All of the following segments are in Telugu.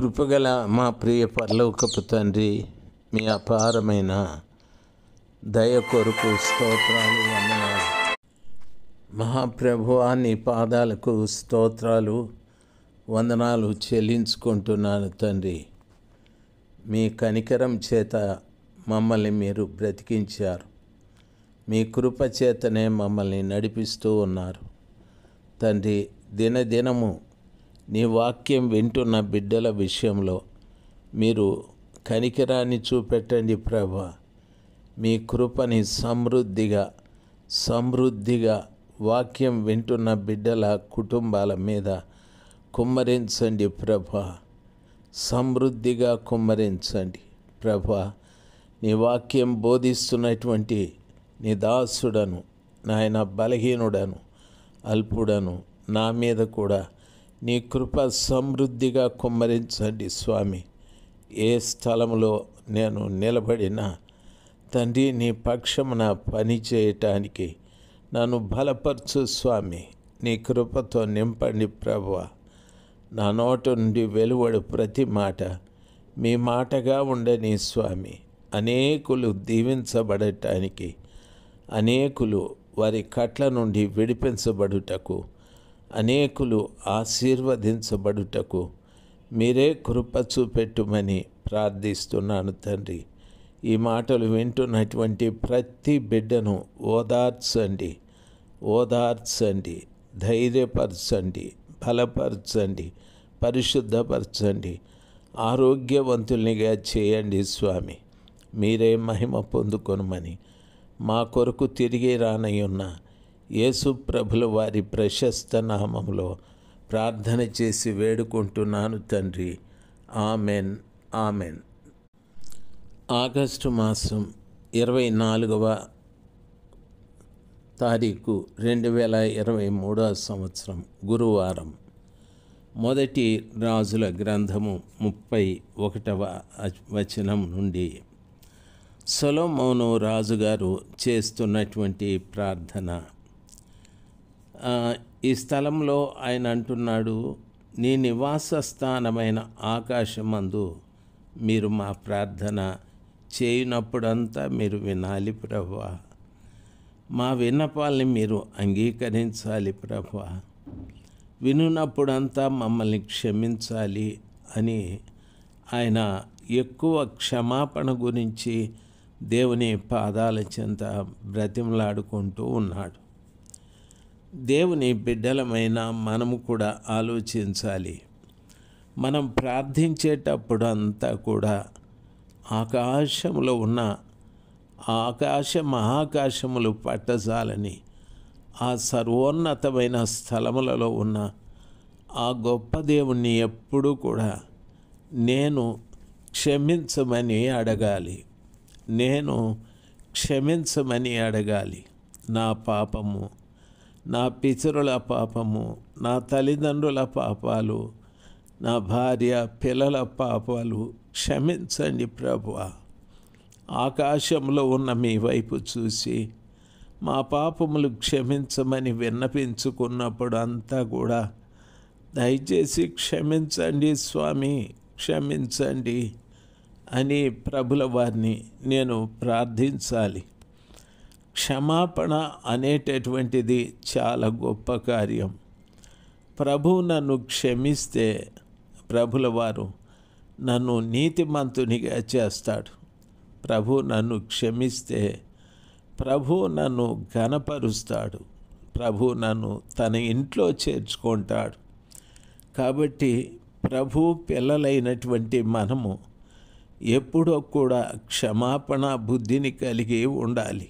కృపగల మా ప్రియ పరలోకపు తండ్రి మీ అపారమైన దయ కొరకు స్తోత్రాలు వందనాలు మహాప్రభువా నీ పాదాలకు స్తోత్రాలు వందనాలు చెల్లించుకుంటున్నాను తండ్రి మీ కనికరం చేత మమ్మల్ని మీరు బ్రతికించారు మీ కృప చేతనే మమ్మల్ని నడిపిస్తూ ఉన్నారు తండ్రి దినదినము నీ వాక్యం వింటున్న బిడ్డల విషయంలో మీరు కనికరాన్ని చూపెట్టండి ప్రభా మీ కృపని సమృద్ధిగా సమృద్ధిగా వాక్యం వింటున్న బిడ్డల కుటుంబాల మీద కుమ్మరించండి ప్రభా సమృద్ధిగా కుమ్మరించండి ప్రభా నీ వాక్యం బోధిస్తున్నటువంటి నీ దాసుడను నాయన బలహీనుడను అల్పుడను నా మీద కూడా నీ కృప సమృద్ధిగా కుమ్మరించండి స్వామి ఏ స్థలంలో నేను నిలబడినా తండ్రి నీ పక్షమున పని చేయటానికి నన్ను బలపరచు స్వామి నీ కృపతో నింపండి ప్రభువా నా నోట నుండి వెలువడు ప్రతి మాట మీ మాటగా ఉండని స్వామి అనేకులు దీవించబడటానికి అనేకులు వారి కట్ల నుండి విడిపించబడుటకు అనేకులు ఆశీర్వదించబడుటకు మీరే కృప చూపెట్టుమని ప్రార్థిస్తున్నాను తండ్రి ఈ మాటలు వింటున్నటువంటి ప్రతి బిడ్డను ఓదార్చండి ఓదార్చండి ధైర్యపరచండి బలపరచండి పరిశుద్ధపరచండి ఆరోగ్యవంతుల్నిగా చేయండి స్వామి మీరే మహిమ పొందుకొనమని మా కొరకు తిరిగి రానయ్యున్న యేసు ప్రభుల వారి ప్రశస్త నామంలో ప్రార్థన చేసి వేడుకుంటున్నాను తండ్రి ఆమెన్ ఆమెన్ ఆగస్టు మాసం ఇరవై నాలుగవ తారీఖు రెండు వేల ఇరవై మూడవ సంవత్సరం గురువారం మొదటి రాజుల గ్రంథము ముప్పై ఒకటవ వచనం నుండి సొలోమోను రాజుగారు చేస్తున్నటువంటి ప్రార్థన ఆ, ఈ స్థలంలో ఆయన అంటున్నాడు నీ నివాస స్థానమైన ఆకాశమందు మీరు మా ప్రార్థన చేయనప్పుడంతా మీరు వినాలి ప్రభువా మా విన్నపాల్ని మీరు అంగీకరించాలి ప్రభువా వినున్నప్పుడంతా మమ్మల్ని క్షమించాలి అని ఆయన ఎక్కువ క్షమాపణ గురించి దేవుని పాదాల చెంత బ్రతిమలాడుకుంటూ ఉన్నాడు దేవుని బిడ్డలమైన మనము కూడా ఆలోచించాలి మనం ప్రార్థించేటప్పుడు అంతా కూడా ఆకాశంలో ఉన్న ఆకాశ మహాకాశములు పట్టజాలని ఆ సర్వోన్నతమైన స్థలములలో ఉన్న ఆ గొప్ప దేవుణ్ణి ఎప్పుడూ కూడా నేను క్షమించమని అడగాలి నేను క్షమించమని అడగాలి నా పాపము నా పితరుల పాపము నా తల్లిదండ్రుల పాపాలు నా భార్య పిల్లల పాపాలు క్షమించండి ప్రభువా ఆకాశంలో ఉన్న మీ వైపు చూసి మా పాపములు క్షమించమని విన్నపించుకున్నప్పుడు అంతా కూడా దయచేసి క్షమించండి స్వామి క్షమించండి అని ప్రభుల వారిని నేను ప్రార్థించాలి క్షమాపణ అనేటటువంటిది చాలా గొప్ప కార్యం ప్రభు నన్ను క్షమిస్తే ప్రభుల వారు నన్ను నీతిమంతునిగా చేస్తాడు ప్రభు నన్ను క్షమిస్తే ప్రభు నన్ను ఘనపరుస్తాడు ప్రభు నన్ను తన ఇంట్లో చేర్చుకుంటాడు కాబట్టి ప్రభు పిల్లలైనటువంటి మనము ఎప్పుడో కూడా క్షమాపణ బుద్ధిని కలిగి ఉండాలి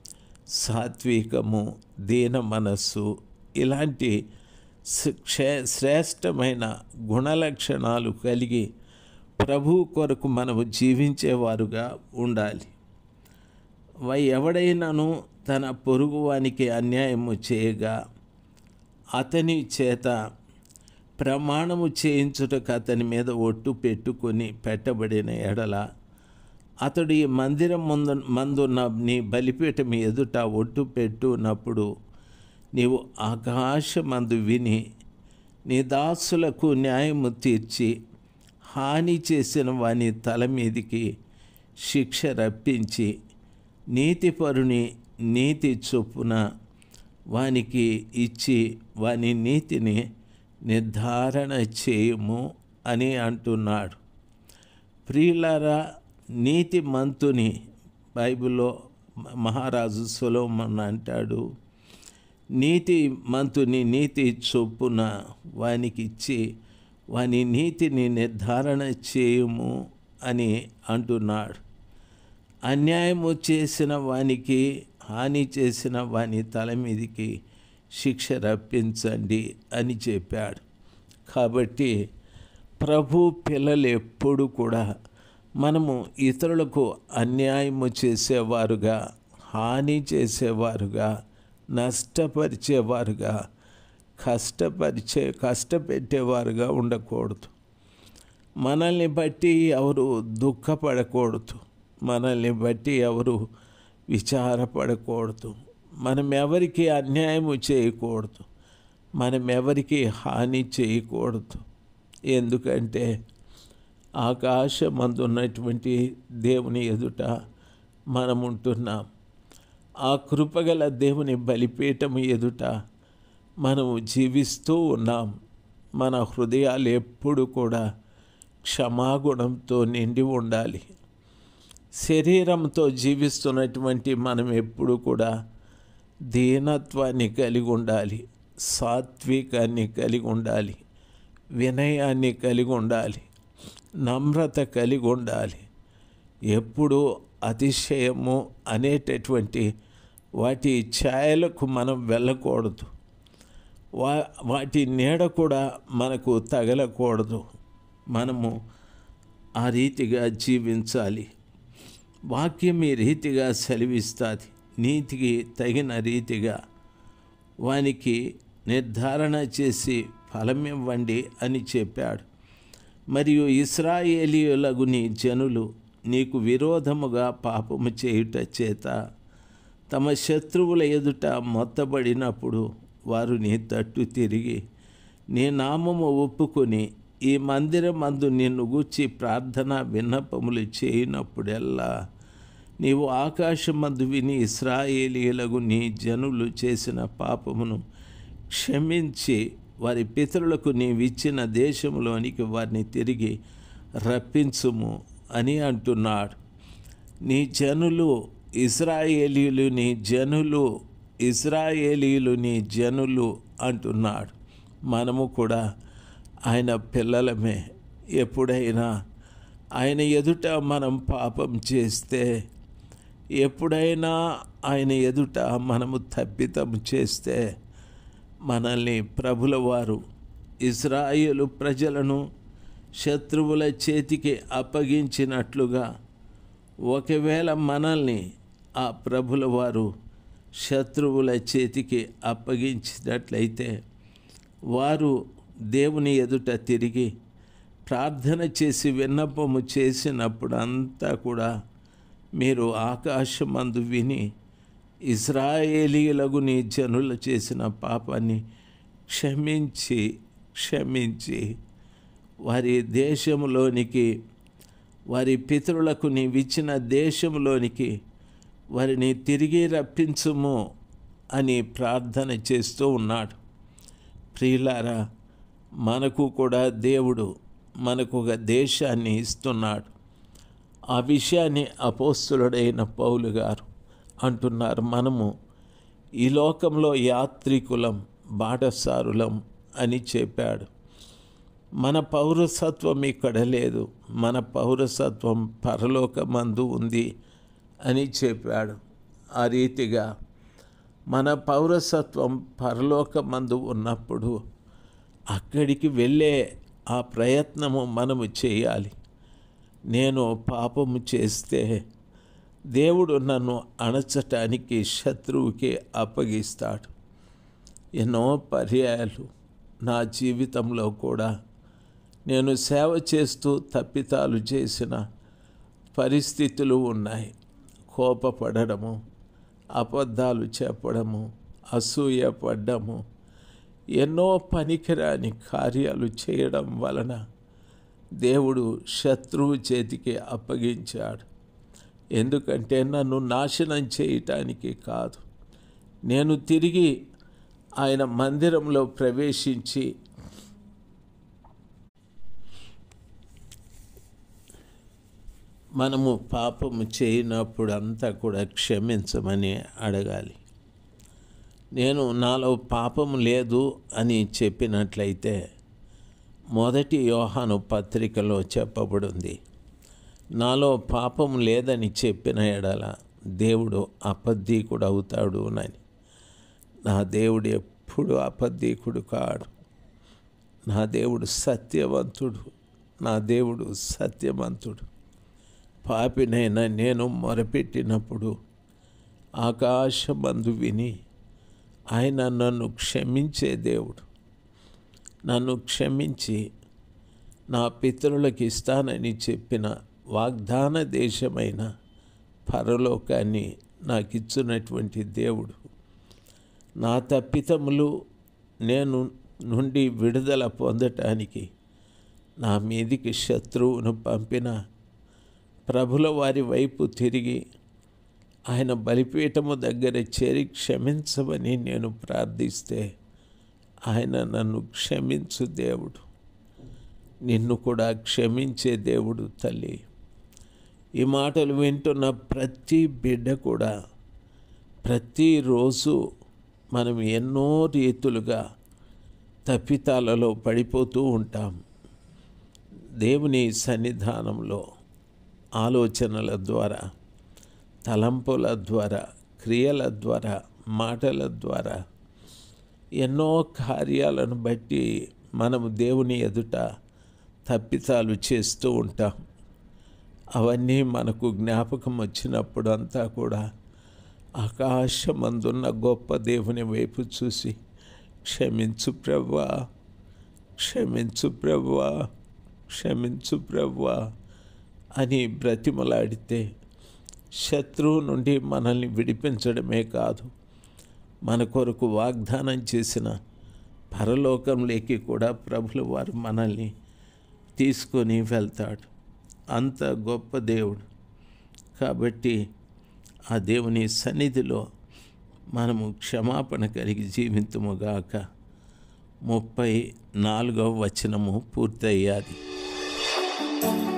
సాత్వికము దీన మనస్సు ఇలాంటి శ్రే శ్రేష్టమైన గుణలక్షణాలు కలిగి ప్రభు కొరకు మనము జీవించేవారుగా ఉండాలి వై ఎవడైనాను తన పొరుగువానికి అన్యాయము చేయగా అతని చేత ప్రమాణము చేయించుటకు అతని మీద ఒట్టు పెట్టుకొని పెట్టబడిన ఎడల అతడు ఈ మందిరం ముందు మందున్న నీ బలిపీఠం ఎదుట ఒట్టు పెట్టునప్పుడు నీవు ఆకాశమందు విని నీ దాసులకు న్యాయము తీర్చి హాని చేసిన వాని తల మీదికి శిక్ష రప్పించి నీతిపరుని నీతి చొప్పున వానికి ఇచ్చి వాని నీతిని నిర్ధారణ చేయము అని అంటున్నాడు ప్రియులారా నీతి మంతుని బైబిల్లో మహారాజు సొలోమన్ అంటాడు నీతి మంతుని నీతి చొప్పున వానికి ఇచ్చి వాని నీతిని నిర్ధారణ చేయము అని అంటున్నాడు అన్యాయము చేసిన వానికి హాని చేసిన వాని తల మీదికి శిక్ష రప్పించండి అని చెప్పాడు కాబట్టి ప్రభు పిల్లలు ఎప్పుడు కూడా మనము ఇతరులకు అన్యాయము చేసేవారుగా హాని చేసేవారుగా నష్టపరిచేవారుగా కష్టపరిచే కష్టపెట్టేవారుగా ఉండకూడదు మనల్ని బట్టి ఎవరు దుఃఖపడకూడదు మనల్ని బట్టి ఎవరు విచారపడకూడదు మనం ఎవరికి అన్యాయము చేయకూడదు మనం ఎవరికి హాని చేయకూడదు ఎందుకంటే ఆకాశమందున్నటువంటి దేవుని ఎదుట మనం ఉంటున్నాం ఆ కృపగల దేవుని బలిపీఠము ఎదుట మనము జీవిస్తూ ఉన్నాం మన హృదయాలు ఎప్పుడు కూడా క్షమాగుణంతో నిండి ఉండాలి శరీరంతో జీవిస్తున్నటువంటి మనం ఎప్పుడు కూడా దీనత్వాన్ని కలిగి ఉండాలి సాత్వికాన్ని కలిగి ఉండాలి వినయాన్ని కలిగి ఉండాలి నమ్రత కలిగి ఉండాలి ఎప్పుడు అతిశయము అనేటటువంటి వాటి ఛాయలకు మనం వెళ్ళకూడదు వా వాటి నీడ కూడా మనకు తగలకూడదు మనము ఆ రీతిగా జీవించాలి వాక్యం ఈ రీతిగా సెలవిస్తుంది నీతికి తగిన రీతిగా వానికి నిర్ధారణ చేసి ఫలమివ్వండి అని చెప్పాడు మరియు ఇస్రాయేలీయులకు నీ జనులు నీకు విరోధముగా పాపము చేయుట చేత తమ శత్రువుల ఎదుట మొత్తబడినప్పుడు వారు నీ తట్టు తిరిగి నీ నామము ఒప్పుకొని ఈ మందిరమందు నిన్ను గూర్చి ప్రార్థన విన్నపములు చేయనప్పుడెల్లా నీవు ఆకాశమందు విని ఇస్రాయేలీలకు నీ జనులు చేసిన పాపమును క్షమించి వారి పితరులకు నీవిచ్చిన దేశంలోనికి వారిని తిరిగి రప్పించుము అని అంటున్నాడు నీ జనులు ఇజ్రాయేలీలు నీ జనులు ఇజ్రాయేలీలు నీ జనులు అంటున్నాడు మనము కూడా ఆయన పిల్లలమే ఎప్పుడైనా ఆయన ఎదుట మనం పాపం చేస్తే ఎప్పుడైనా ఆయన ఎదుట మనము తప్పితం చేస్తే మనల్ని ప్రభుల వారు ఇజ్రాయేలు ప్రజలను శత్రువుల చేతికి అప్పగించినట్లుగా ఒకవేళ మనల్ని ఆ ప్రభుల వారు శత్రువుల చేతికి అప్పగించినట్లయితే వారు దేవుని ఎదుట తిరిగి ప్రార్థన చేసి విన్నపము చేసినప్పుడు అంతా కూడా మీరు ఆకాశమందు విని ఇజ్రాయేలీలకు నీ జనులు చేసిన పాపాన్ని క్షమించి క్షమించి వారి దేశంలోనికి వారి పితరులకు నీవిచ్చిన దేశంలోనికి వారిని తిరిగి రప్పించుము అని ప్రార్థన చేస్తూ ఉన్నాడు ప్రియులారా మనకు కూడా దేవుడు మనకు ఒక దేశాన్ని ఇస్తున్నాడు ఆ విషయాన్ని అపోస్తులుడైన పౌలు గారు అంటున్నారు మనము ఈ లోకంలో యాత్రికులం బాటసారులం అని చెప్పాడు మన పౌరసత్వం ఇక్కడ లేదు మన పౌరసత్వం పరలోకమందు ఉంది అని చెప్పాడు ఆ రీతిగా మన పౌరసత్వం పరలోకమందు ఉన్నప్పుడు అక్కడికి వెళ్ళే ఆ ప్రయత్నము మనము చేయాలి నేను పాపము చేస్తే దేవుడు నన్ను అణచటానికి శత్రువుకి అప్పగిస్తాడు ఎన్నో పర్యాయాలు నా జీవితంలో కూడా నేను సేవ చేస్తూ తప్పితాలు చేసిన పరిస్థితులు ఉన్నాయి కోపపడము అబద్ధాలు చెప్పడము అసూయ పడ్డము ఎన్నో పనికిరాని కార్యాలు చేయడం వలన దేవుడు శత్రువు చేతికి అప్పగించాడు ఎందుకంటే నన్ను నాశనం చేయటానికి కాదు నేను తిరిగి ఆయన మందిరంలో ప్రవేశించి మనము పాపము చేయనప్పుడు అంతా కూడా క్షమించమని అడగాలి నేను నాలో పాపము లేదు అని చెప్పినట్లయితే మొదటి యోహాను పత్రికలో చెప్పబడింది నాలో పాపం లేదని చెప్పిన ఎడల దేవుడు అబద్ధీకుడు అవుతాడు అని నా దేవుడు ఎప్పుడు అబద్ధీకుడు కాడు నా దేవుడు సత్యవంతుడు నా దేవుడు సత్యవంతుడు పాపినైనా నేను మొరపెట్టినప్పుడు ఆకాశమందు విని ఆయన నన్ను క్షమించే దేవుడు నన్ను క్షమించి నా పితరులకు ఇస్తానని చెప్పిన వాగ్దాన దేశమైన పరలోకాన్ని నాకు ఇచ్చినటువంటి దేవుడు నా తప్పితములు నేను నుండి విడుదల పొందటానికి నా మీదికి శత్రువును పంపిన ప్రభుల వారి వైపు తిరిగి ఆయన బలిపీఠము దగ్గర చేరి క్షమించమని నేను ప్రార్థిస్తే ఆయన నన్ను క్షమించు దేవుడు నిన్ను కూడా క్షమించే దేవుడు తల్లి ఈ మాటలు వింటున్న ప్రతి బిడ్డ కూడా ప్రతిరోజు మనం ఎన్నో రీతులుగా తప్పితాలలో పడిపోతూ ఉంటాం దేవుని సన్నిధానంలో ఆలోచనల ద్వారా తలంపుల ద్వారా క్రియల ద్వారా మాటల ద్వారా ఎన్నో కార్యాలను బట్టి మనము దేవుని ఎదుట తప్పితాలు చేస్తూ ఉంటాం అవన్నీ మనకు జ్ఞాపకం వచ్చినప్పుడు అంతా కూడా ఆకాశమందున్న గొప్ప దేవుని వైపు చూసి క్షమించు ప్రవ్వా క్షమించు ప్రవ్వా క్షమించు ప్రవ్వా అని బ్రతిమలాడితే శత్రువు నుండి మనల్ని విడిపించడమే కాదు మన కొరకు వాగ్దానం చేసిన పరలోకంలోకి కూడా ప్రభుల వారు మనల్ని తీసుకొని వెళ్తాడు అంత గొప్ప దేవుడు కాబట్టి ఆ దేవుని సన్నిధిలో మనము క్షమాపణ కలిగి జీవితముగాక ముప్పై నాలుగవ వచనము పూర్తయ్యాది